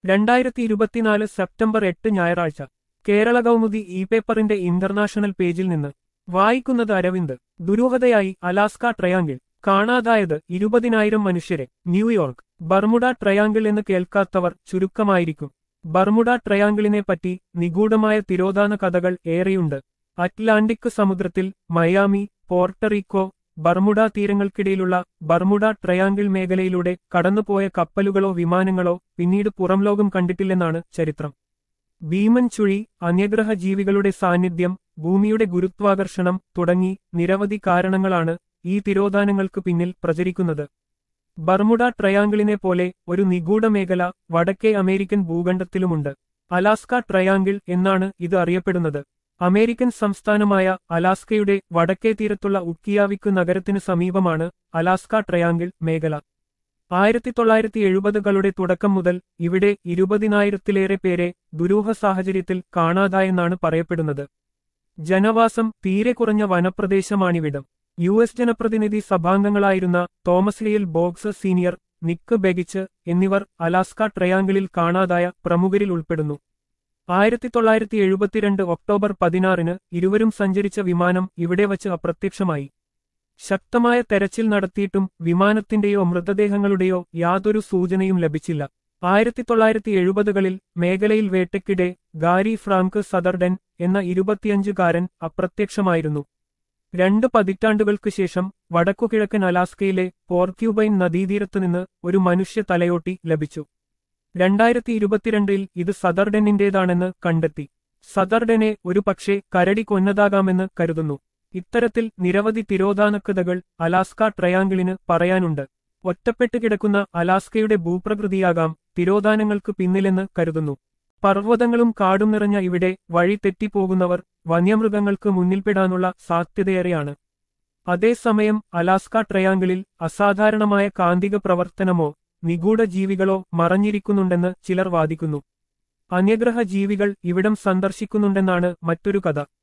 രണ്ടായിരത്തി ഇരുപത്തിനാല് സെപ്റ്റംബർ എട്ട് ഞായറാഴ്ച കേരള കൗമുദി ഇ പേപ്പറിന്റെ ഇന്റർനാഷണൽ പേജിൽ നിന്ന് വായിക്കുന്നത് അരവിന്ദ് ദുരൂഹതയായി അലാസ്ക ട്രയാങ്കിൾ കാണാതായത് ഇരുപതിനായിരം മനുഷ്യരെ ന്യൂയോർക്ക് ബർമുഡ ട്രയാങ്കിൾ എന്ന് കേൾക്കാത്തവർ ചുരുക്കമായിരിക്കും ബർമുഡ ട്രയാങ്കിളിനെ പറ്റി നിഗൂഢമായ തിരോധാന കഥകൾ ഏറെയുണ്ട് അറ്റ്ലാന്റിക് സമുദ്രത്തിൽ മയാമി പോർട്ടറിക്കോ ബർമുഡ തീരങ്ങൾക്കിടയിലുള്ള ബർമുഡ ട്രയാങ്കിൾ മേഖലയിലൂടെ കടന്നുപോയ കപ്പലുകളോ വിമാനങ്ങളോ പിന്നീട് പുറംലോകം കണ്ടിട്ടില്ലെന്നാണ് ചരിത്രം ഭീമൻ ചുഴി അന്യഗ്രഹ ജീവികളുടെ സാന്നിധ്യം ഭൂമിയുടെ ഗുരുത്വാകർഷണം തുടങ്ങി നിരവധി കാരണങ്ങളാണ് ഈ തിരോധാനങ്ങൾക്ക് പിന്നിൽ പ്രചരിക്കുന്നത് ബർമുഡ ട്രയാങ്കിളിനെ പോലെ ഒരു നിഗൂഢ മേഖല വടക്കേ അമേരിക്കൻ ഭൂഖണ്ഡത്തിലുമുണ്ട് അലാസ്ക ട്രയാങ്കിൾ എന്നാണ് ഇത് അറിയപ്പെടുന്നത് അമേരിക്കൻ സംസ്ഥാനമായ അലാസ്കയുടെ വടക്കേ തീരത്തുള്ള ഉക്കിയാവിക്ക് നഗരത്തിനു സമീപമാണ് അലാസ്ക ട്രയാങ്കിൾ മേഖല ആയിരത്തി തൊള്ളായിരത്തി എഴുപതുകളുടെ തുടക്കം മുതൽ ഇവിടെ ഇരുപതിനായിരത്തിലേറെ പേരെ ദുരൂഹ സാഹചര്യത്തിൽ കാണാതായെന്നാണ് പറയപ്പെടുന്നത് ജനവാസം തീരെ കുറഞ്ഞ വനപ്രദേശമാണിവിടം യു എസ് ജനപ്രതിനിധി സഭാംഗങ്ങളായിരുന്ന തോമസ് ലിയൽ ബോക്സ് സീനിയർ നിക്ക് ബെഗിച്ച് എന്നിവർ അലാസ്ക ട്രയാങ്കിളിൽ കാണാതായ പ്രമുഖരിൽ ഉൾപ്പെടുന്നു ആയിരത്തി തൊള്ളായിരത്തി എഴുപത്തിരണ്ട് ഒക്ടോബർ പതിനാറിന് ഇരുവരും സഞ്ചരിച്ച വിമാനം ഇവിടെ വച്ച് അപ്രത്യക്ഷമായി ശക്തമായ തെരച്ചിൽ നടത്തിയിട്ടും വിമാനത്തിന്റെയോ മൃതദേഹങ്ങളുടെയോ യാതൊരു സൂചനയും ലഭിച്ചില്ല ആയിരത്തി തൊള്ളായിരത്തി എഴുപതുകളിൽ മേഖലയിൽ വേട്ടയ്ക്കിടെ ഗാരി ഫ്രാങ്ക് സദർഡൻ എന്ന ഇരുപത്തിയഞ്ചുകാരൻ അപ്രത്യക്ഷമായിരുന്നു രണ്ട് പതിറ്റാണ്ടുകൾക്ക് ശേഷം വടക്കുകിഴക്കൻ അലാസ്കയിലെ പോർക്യൂബൈൻ നദീതീരത്തുനിന്ന് ഒരു മനുഷ്യ തലയോട്ടി ലഭിച്ചു രണ്ടായിരത്തി ഇരുപത്തിരണ്ടിൽ ഇത് സദർഡനിന്റേതാണെന്ന് കണ്ടെത്തി സദർഡനെ ഒരു പക്ഷേ കരടി കൊന്നതാകാമെന്ന് കരുതുന്നു ഇത്തരത്തിൽ നിരവധി തിരോധാനക്കഥകൾ അലാസ്ക ട്രയാങ്കിളിന് പറയാനുണ്ട് ഒറ്റപ്പെട്ടു കിടക്കുന്ന അലാസ്കയുടെ ഭൂപ്രകൃതിയാകാം തിരോധാനങ്ങൾക്ക് പിന്നിലെന്ന് കരുതുന്നു പർവ്വതങ്ങളും കാടും നിറഞ്ഞ ഇവിടെ വഴി തെറ്റിപ്പോകുന്നവർ വന്യമൃഗങ്ങൾക്ക് മുന്നിൽപ്പെടാനുള്ള സാധ്യതയേറെയാണ് അതേസമയം അലാസ്ക ട്രയാങ്കിളിൽ അസാധാരണമായ കാന്തിക പ്രവർത്തനമോ നിഗൂഢ ജീവികളോ മറഞ്ഞിരിക്കുന്നുണ്ടെന്ന് ചിലർ വാദിക്കുന്നു അന്യഗ്രഹ ജീവികൾ ഇവിടം സന്ദർശിക്കുന്നുണ്ടെന്നാണ് മറ്റൊരു കഥ